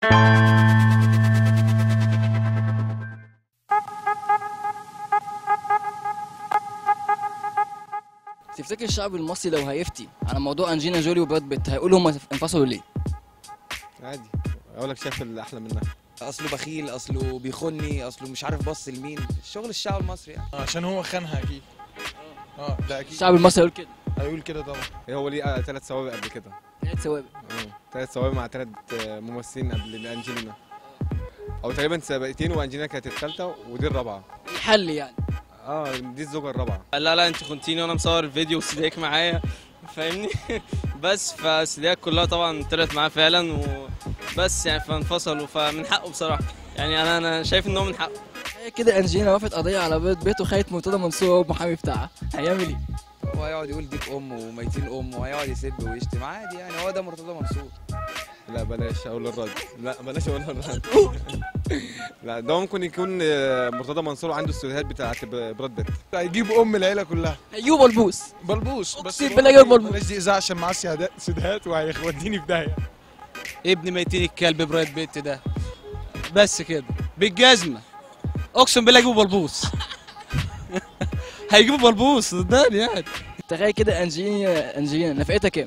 تفتكر الشعب المصري لو هيفتي على موضوع انجينا جولي وبراد بيت هيقولوا هم انفصلوا ليه؟ عادي اقول لك شايف اللي احلى منها اصله بخيل اصله بيخوني اصله مش عارف بص لمين شغل الشعب المصري يعني عشان هو خانها اكيد اه ده اكيد الشعب المصري هيقول كده هيقول كده طبعا إيه هو ليه ثلاث سوابق قبل كده ثلاث سوابق ثلاث سوابق مع ثلاث ممثلين قبل انجلينا او تقريبا سابقتين وانجلينا كانت الثالثه ودي الرابعه الحل يعني اه دي الزوجه الرابعه لا لا انت خنتيني وانا مصور الفيديو وسيديك معايا فاهمني بس فسيديك كلها طبعا طلعت معاه فعلا وبس يعني فانفصلوا فمن حقه بصراحه يعني انا انا شايف ان هو من حقه هي كده انجينا وقفت قضيه على براد بيت وخدت مرتضى منصور هو المحامي بتاعها هيعمل ايه؟ هو هيقعد يقول ديك ام وميتين ام وهيقعد يسب ويشتم عادي يعني هو ده مرتضى منصور لا بلاش اقول الرد لا بلاش اقول الرد لا ده ممكن يكون آه، مرتضى منصور عنده استوديوهات بتاعت ب- براد بيت هيجيب ام العيله كلها هيجيبوا بلبوس بلبوس بس أقسم بالله جايب بلبوس. بلاش دي اذاعه عشان معاه سيادات سيدهات وهيوديني في داهيه ابن ميتين الكلب براد بيت ده بس كده بالجزمه اقسم بالله يجيبوا بلبوس هيجيبوا بلبوس صدقني يعني تخيل كده انجينا انجينا نفقتها كام؟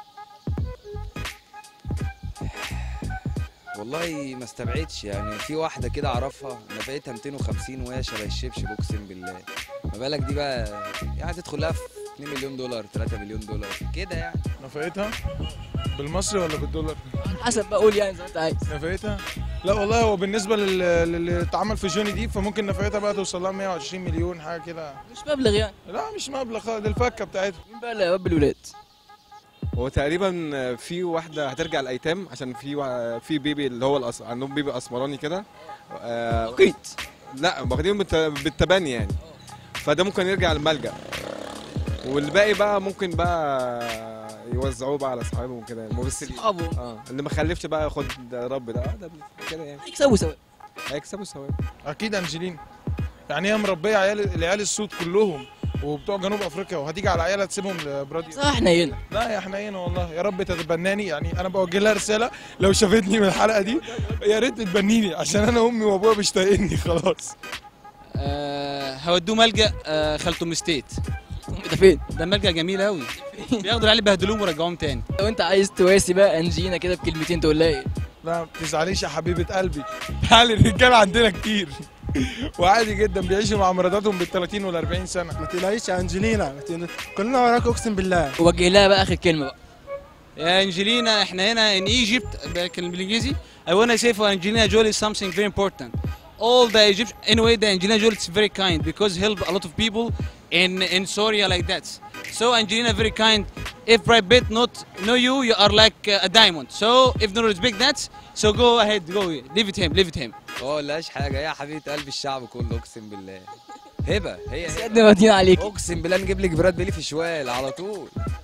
والله ما استبعدش يعني في واحده كده اعرفها نفقتها 250 وهي شبه الشبشب اقسم بالله ما بالك دي بقى يعني تدخل لها في 2 مليون دولار 3 مليون دولار كده يعني نفقتها بالمصري ولا بالدولار حسب بقول يعني زي ما انت عايز نفقتها لا والله هو بالنسبه لل- للي اتعمل في جوني دي فممكن نفقتها بقى توصل لها 120 مليون حاجه كده مش مبلغ يعني لا مش مبلغ خالص دي الفكه بتاعتها مين بقى اللي هيربي الولاد؟ هو تقريبا آه، في واحده هترجع الايتام عشان في وا- في بيبي اللي هو الأس... عندهم بيبي اسمراني كده آه، توقيت لا واخدين بالت- بالتبني يعني فده ممكن يرجع الملجأ والباقي بقى ممكن بقى يوزعوه بقى على اصحابهم وكده الممثلين اصحابه اه اللي ما خلفش بقى ياخد رب ده اه ده كده يعني هيكسبوا سوا هيكسبوا ثواب اكيد انجلين يعني هي مربيه عيال العيال السود كلهم وبتوع جنوب افريقيا وهتيجي على عيالها تسيبهم لبرادي صح احنا هنا لا يا حنينه والله يا رب تتبناني يعني انا بوجه لها رساله لو شافتني من الحلقه دي يا ريت تتبنيني عشان انا امي وابويا مش طايقني خلاص أه هودوه ملجا أه خالته ستيت انت فين؟ ده ملجا جميل قوي بياخدوا العيال يبهدلوهم ويرجعوهم تاني لو انت عايز تواسي بقى انجينا كده بكلمتين تقول لها ايه؟ لا ما تزعليش يا حبيبه قلبي تعالي الرجاله عندنا كتير وعادي جدا بيعيشوا مع مراتاتهم بال 30 وال 40 سنه ما تقلقيش يا انجلينا ما تقلقيش. كلنا وراك اقسم بالله ووجه لها بقى اخر كلمه بقى يا انجلينا احنا هنا in Egypt بتكلم بالانجليزي I wanna say for Angelina Jolie something very important all the Egypt anyway the Angelina Jolie is very kind because help a lot of people in in Syria like that so Angelina very kind if Brad Pitt not know you you are like uh, a diamond so if no respect that so go ahead go leave it him leave it him هو قالهاش حاجه هي حبيبه قلب الشعب كله اقسم بالله هبه هي بس هبه قد ما راضيين عليك اقسم بالله نجيب لك براد بيلي في شوال على طول